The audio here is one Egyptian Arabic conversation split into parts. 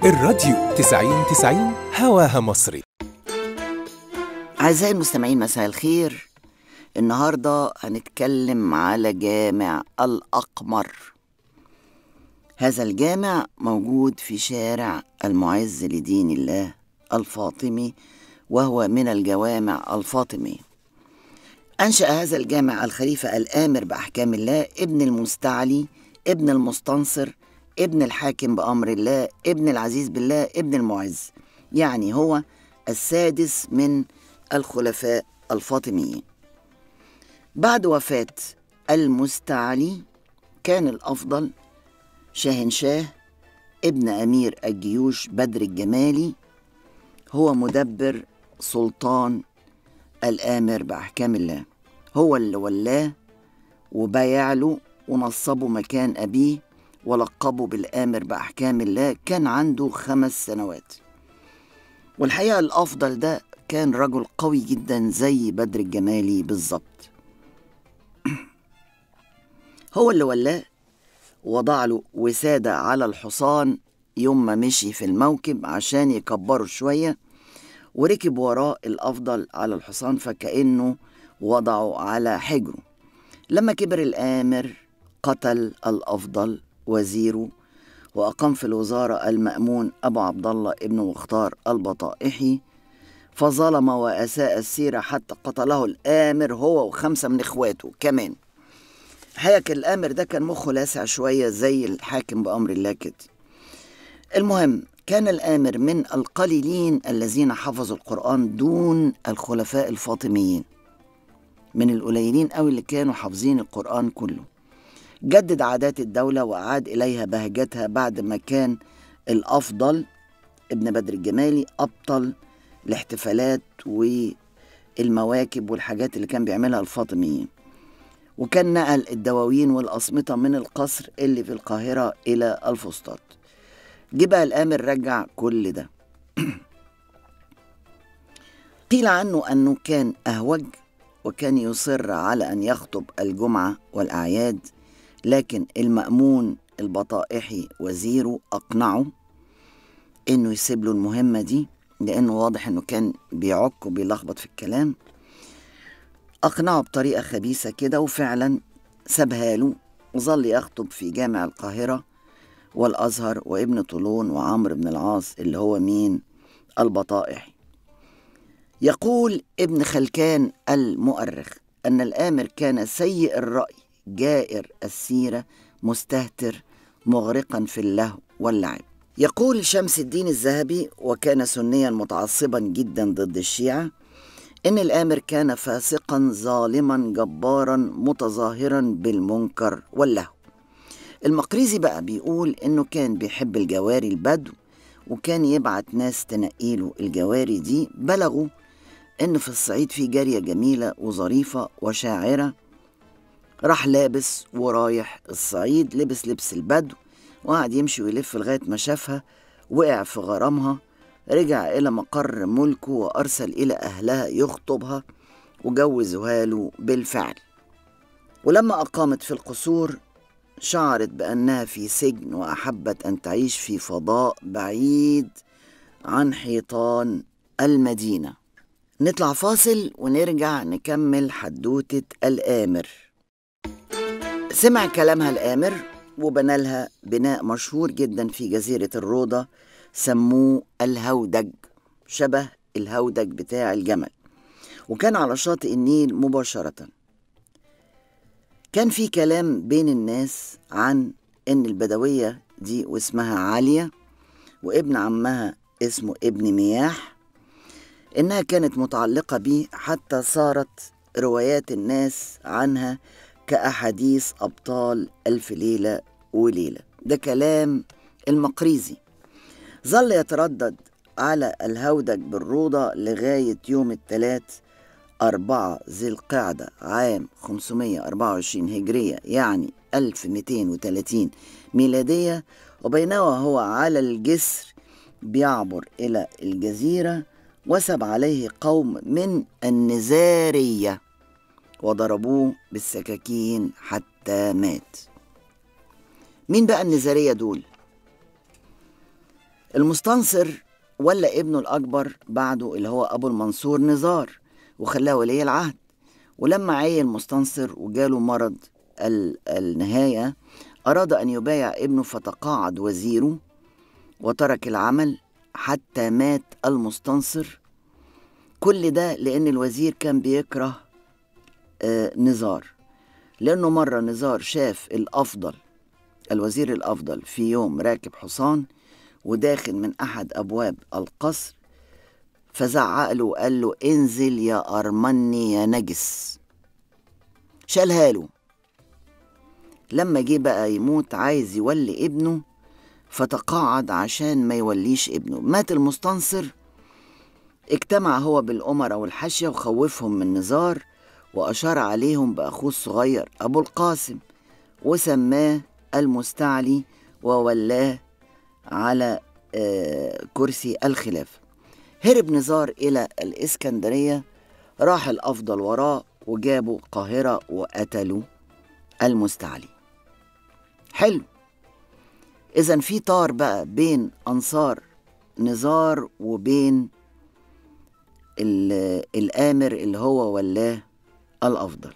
الراديو 90 90 هواها مصري أعزائي المستمعين مساء الخير النهاردة هنتكلم على جامع الأقمر هذا الجامع موجود في شارع المعز لدين الله الفاطمي وهو من الجوامع الفاطمية أنشأ هذا الجامع الخليفة الآمر بأحكام الله ابن المستعلي ابن المستنصر ابن الحاكم بأمر الله ابن العزيز بالله ابن المعز يعني هو السادس من الخلفاء الفاطميين بعد وفاة المستعلي كان الأفضل شاهنشاه ابن أمير الجيوش بدر الجمالي هو مدبر سلطان الآمر بأحكام الله هو اللي ولاه وبايع له ونصبه مكان أبيه ولقبه بالآمر بأحكام الله كان عنده خمس سنوات والحقيقة الأفضل ده كان رجل قوي جدا زي بدر الجمالي بالظبط هو اللي ولاه وضع له وسادة على الحصان يوم ما مشي في الموكب عشان يكبره شوية وركب وراه الأفضل على الحصان فكأنه وضعه على حجره لما كبر الآمر قتل الأفضل وزيره وأقام في الوزارة المأمون أبو عبد الله ابن مختار البطائحي فظلم وأساء السيرة حتى قتله الآمر هو وخمسة من إخواته كمان حقيقة الآمر ده كان مخه لاسع شوية زي الحاكم بأمر الله كده المهم كان الآمر من القليلين الذين حفظوا القرآن دون الخلفاء الفاطميين من القليلين أوي اللي كانوا حافظين القرآن كله جدد عادات الدولة وأعاد إليها بهجتها بعد ما كان الأفضل ابن بدر الجمالي أبطل الاحتفالات والمواكب والحاجات اللي كان بيعملها الفاطميين وكان نقل الدواوين والأصمتة من القصر اللي في القاهرة إلى الفسطاط جه بقى الآمر رجع كل ده قيل عنه أنه كان أهوج وكان يصر على أن يخطب الجمعة والأعياد لكن المأمون البطائحي وزيره أقنعه إنه يسيب له المهمة دي لأنه واضح إنه كان بيعك وبيلخبط في الكلام أقنعه بطريقة خبيثة كده وفعلا سابها له وظل يخطب في جامع القاهرة والأزهر وابن طولون وعمرو بن العاص اللي هو مين البطائحي يقول ابن خلكان المؤرخ أن الآمر كان سيء الرأي جائر السيرة مستهتر مغرقا في اللهو واللعب يقول شمس الدين الذهبي وكان سنيا متعصبا جدا ضد الشيعة إن الآمر كان فاسقا ظالما جبارا متظاهرا بالمنكر واللهو المقريزي بقى بيقول إنه كان بيحب الجواري البدو وكان يبعت ناس تنقيله الجواري دي بلغوا إن في الصعيد في جارية جميلة وظريفة وشاعرة راح لابس ورايح الصعيد لبس لبس البدو وقعد يمشي ويلف لغاية ما شافها وقع في غرامها رجع إلى مقر ملكه وأرسل إلى أهلها يخطبها وجوزوها له بالفعل ولما أقامت في القصور شعرت بأنها في سجن وأحبت أن تعيش في فضاء بعيد عن حيطان المدينة نطلع فاصل ونرجع نكمل حدوتة الآمر سمع كلامها الآمر وبنى لها بناء مشهور جدا في جزيرة الروضة سموه الهودج شبه الهودج بتاع الجمل وكان على شاطئ النيل مباشرة كان في كلام بين الناس عن إن البدوية دي واسمها عالية وابن عمها اسمه ابن مياح إنها كانت متعلقة بيه حتى صارت روايات الناس عنها كأحاديث أبطال ألف ليلة وليلة ده كلام المقريزي ظل يتردد على الهودج بالروضة لغاية يوم الثلاث أربعة ذي القعدة عام 524 هجرية يعني 1230 ميلادية وبينما هو على الجسر بيعبر إلى الجزيرة وثب عليه قوم من النزارية وضربوه بالسكاكين حتى مات مين بقى النزارية دول؟ المستنصر ولا ابنه الأكبر بعده اللي هو أبو المنصور نزار وخلاه ولي العهد ولما عين مستنصر وجاله مرض النهاية أراد أن يبايع ابنه فتقاعد وزيره وترك العمل حتى مات المستنصر كل ده لأن الوزير كان بيكره آه نزار لأنه مرة نزار شاف الأفضل الوزير الأفضل في يوم راكب حصان وداخل من أحد أبواب القصر فزعق له وقال له انزل يا أرمني يا نجس شالها له لما جه بقى يموت عايز يولي ابنه فتقاعد عشان ما يوليش ابنه مات المستنصر اجتمع هو بالأمراء والحاشية وخوفهم من نزار وأشار عليهم بأخوه الصغير أبو القاسم وسماه المستعلي وولاه على كرسي الخلافة هرب نزار إلى الإسكندرية راح الأفضل وراه وجابوا القاهرة وقتلوا المستعلي حلو إذا في طار بقى بين أنصار نزار وبين الآمر اللي هو ولاه الأفضل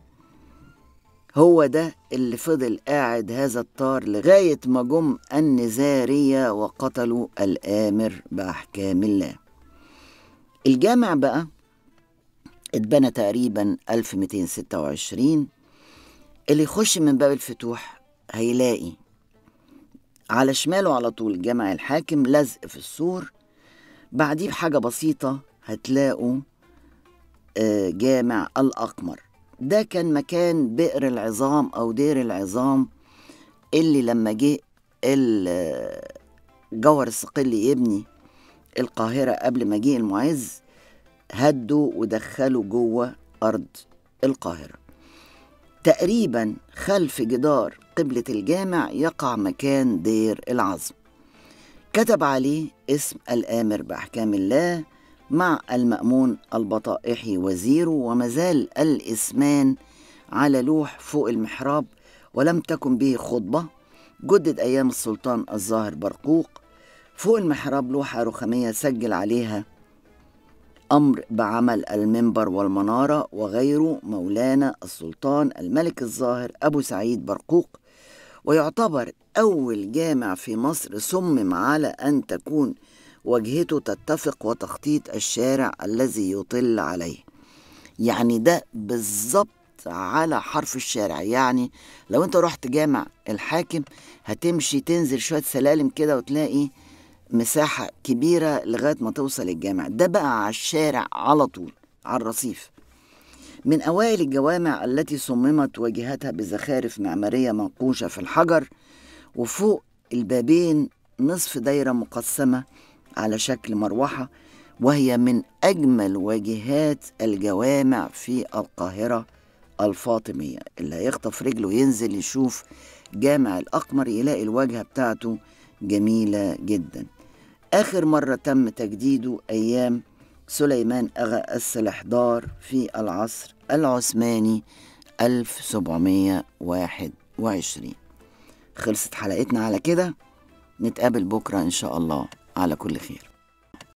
هو ده اللي فضل قاعد هذا الطار لغاية ما جم النزارية وقتلوا الآمر بأحكام الله الجامع بقى اتبنى تقريبا 1226 اللي يخش من باب الفتوح هيلاقي على شماله على طول جامع الحاكم لزق في السور بعديه بحاجة بسيطة هتلاقوا جامع الأقمر ده كان مكان بئر العظام أو دير العظام اللي لما جه جوهر الصقلي يبني القاهرة قبل مجيء المعز هدوا ودخلوا جوه أرض القاهرة تقريبا خلف جدار قبلة الجامع يقع مكان دير العظم كتب عليه اسم الآمر بأحكام الله مع المأمون البطائحي وزيره ومازال الاسمان على لوح فوق المحراب ولم تكن به خطبة جدد أيام السلطان الظاهر برقوق فوق المحراب لوحة رخامية سجل عليها أمر بعمل المنبر والمنارة وغيره مولانا السلطان الملك الظاهر أبو سعيد برقوق ويعتبر أول جامع في مصر صمم على أن تكون وجهته تتفق وتخطيط الشارع الذي يطل عليه يعني ده بالظبط على حرف الشارع يعني لو انت رحت جامع الحاكم هتمشي تنزل شوية سلالم كده وتلاقي مساحة كبيرة لغاية ما توصل الجامع ده بقى على الشارع على طول على الرصيف من أوائل الجوامع التي صممت واجهتها بزخارف معمارية منقوشة في الحجر وفوق البابين نصف دايرة مقسمة على شكل مروحة وهي من أجمل واجهات الجوامع في القاهرة الفاطمية اللي هيخطف رجله ينزل يشوف جامع الأقمر يلاقي الواجهة بتاعته جميلة جدا آخر مرة تم تجديده أيام سليمان أغا السلحدار في العصر العثماني 1721 خلصت حلقتنا على كده نتقابل بكرة إن شاء الله على كل خير